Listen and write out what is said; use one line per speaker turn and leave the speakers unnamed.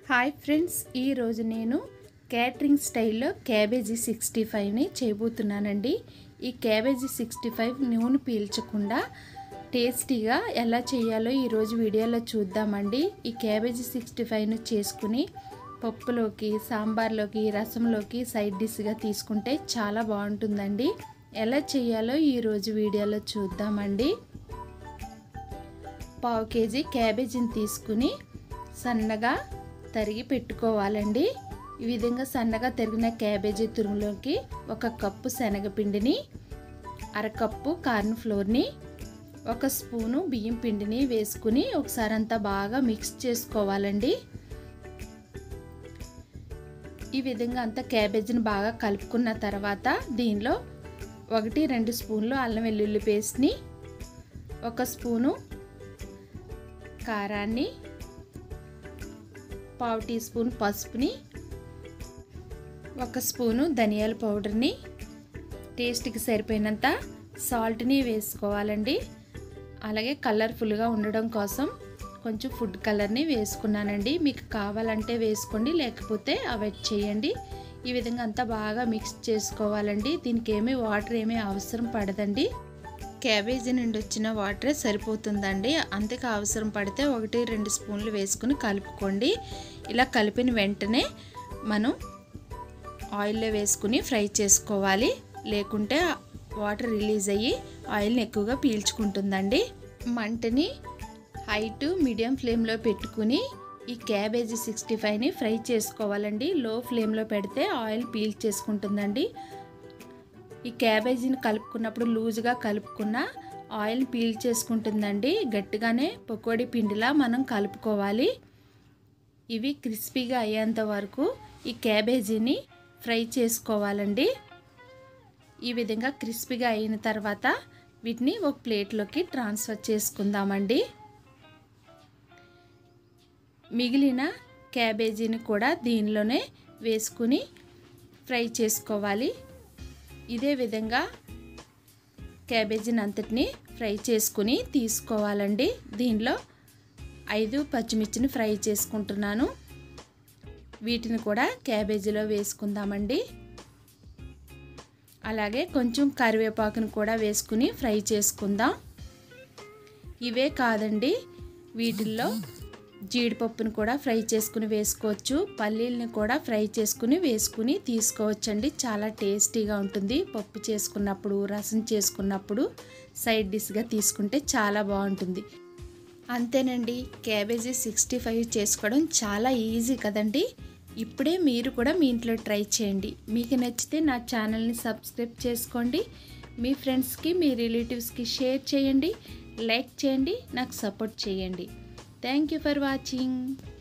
hi friends ఈరోజు నేను catering స్టైల్లో క్యాబేజీ సిక్స్టీ ఫైవ్ని చేయబోతున్నానండి ఈ క్యాబేజీ సిక్స్టీ ఫైవ్ నూనె పీల్చకుండా టేస్టీగా ఎలా చేయాలో ఈరోజు వీడియోలో చూద్దామండి ఈ క్యాబేజీ సిక్స్టీ ఫైవ్ను చేసుకుని పప్పులోకి సాంబార్లోకి రసంలోకి సైడ్ డిష్గా తీసుకుంటే చాలా బాగుంటుందండి ఎలా చేయాలో ఈరోజు వీడియోలో చూద్దామండి పావు కేజీ క్యాబేజీని తీసుకుని సన్నగా తరిగి పెట్టుకోవాలండి ఈ విధంగా సన్నగా తరిగిన క్యాబేజీ తురుములోకి ఒక కప్పు శనగపిండిని అరకప్పు కార్న్ ఫ్లోర్ని ఒక స్పూను బియ్యం పిండిని వేసుకుని ఒకసారి అంతా బాగా మిక్స్ చేసుకోవాలండి ఈ విధంగా అంతా క్యాబేజీని బాగా కలుపుకున్న తర్వాత దీనిలో ఒకటి రెండు స్పూన్లు అల్లం వెల్లుల్లి పేస్ట్ని ఒక స్పూను కారాన్ని పావు టీ స్పూన్ పసుపుని ఒక స్పూను ధనియాల పౌడర్ని టేస్ట్కి సరిపోయినంత సాల్ట్ని వేసుకోవాలండి అలాగే కలర్ఫుల్గా ఉండడం కోసం కొంచెం ఫుడ్ కలర్ని వేసుకున్నానండి మీకు కావాలంటే వేసుకోండి లేకపోతే అవాయిడ్ చేయండి ఈ విధంగా అంతా బాగా మిక్స్ చేసుకోవాలండి దీనికి ఏమీ వాటర్ ఏమీ అవసరం పడదండి క్యాబేజీ నుండి వచ్చిన వాటరే సరిపోతుందండి అంతకు అవసరం పడితే ఒకటి రెండు స్పూన్లు వేసుకుని కలుపుకోండి ఇలా కలిపిన వెంటనే మనం ఆయిల్లో వేసుకుని ఫ్రై చేసుకోవాలి లేకుంటే వాటర్ రిలీజ్ అయ్యి ఆయిల్ని ఎక్కువగా పీల్చుకుంటుందండి మంటని హై టు మీడియం ఫ్లేమ్లో పెట్టుకుని ఈ క్యాబేజీ సిక్స్టీ ఫైవ్ని ఫ్రై చేసుకోవాలండి లో ఫ్లేమ్లో పెడితే ఆయిల్ పీల్ చేసుకుంటుందండి ఈ క్యాబేజీని కలుపుకున్నప్పుడు లూజుగా కలుపుకున్న ఆయిల్ పీల్ చేసుకుంటుందండి గట్టిగానే పకోడీ పిండిలా మనం కలుపుకోవాలి ఇవి క్రిస్పీగా అయ్యేంత వరకు ఈ క్యాబేజీని ఫ్రై చేసుకోవాలండి ఈ విధంగా క్రిస్పీగా అయిన తర్వాత వీటిని ఒక ప్లేట్లోకి ట్రాన్స్ఫర్ చేసుకుందామండి మిగిలిన క్యాబేజీని కూడా దీనిలోనే వేసుకుని ఫ్రై చేసుకోవాలి ఇదే విధంగా క్యాబేజీని అంతటిని ఫ్రై చేసుకుని తీసుకోవాలండి దీనిలో ఐదు పచ్చిమిర్చిని ఫ్రై చేసుకుంటున్నాను వీటిని కూడా క్యాబేజీలో వేసుకుందామండి అలాగే కొంచెం కరివేపాకును కూడా వేసుకుని ఫ్రై చేసుకుందాం ఇవే కాదండి వీటిల్లో జీడిపప్పును కూడా ఫ్రై చేసుకుని వేసుకోవచ్చు పల్లీలని కూడా ఫ్రై చేసుకుని వేసుకుని తీసుకోవచ్చండి చాలా టేస్టీగా ఉంటుంది పప్పు చేసుకున్నప్పుడు రసం చేసుకున్నప్పుడు సైడ్ డిష్గా తీసుకుంటే చాలా బాగుంటుంది అంతేనండి క్యాబేజీ సిక్స్టీ ఫైవ్ చేసుకోవడం చాలా ఈజీ కదండి ఇప్పుడే మీరు కూడా మీ ఇంట్లో ట్రై చేయండి మీకు నచ్చితే నా ఛానల్ని సబ్స్క్రైబ్ చేసుకోండి మీ ఫ్రెండ్స్కి మీ రిలేటివ్స్కి షేర్ చేయండి లైక్ చేయండి నాకు సపోర్ట్ చేయండి థ్యాంక్ యూ ఫర్ వాచింగ్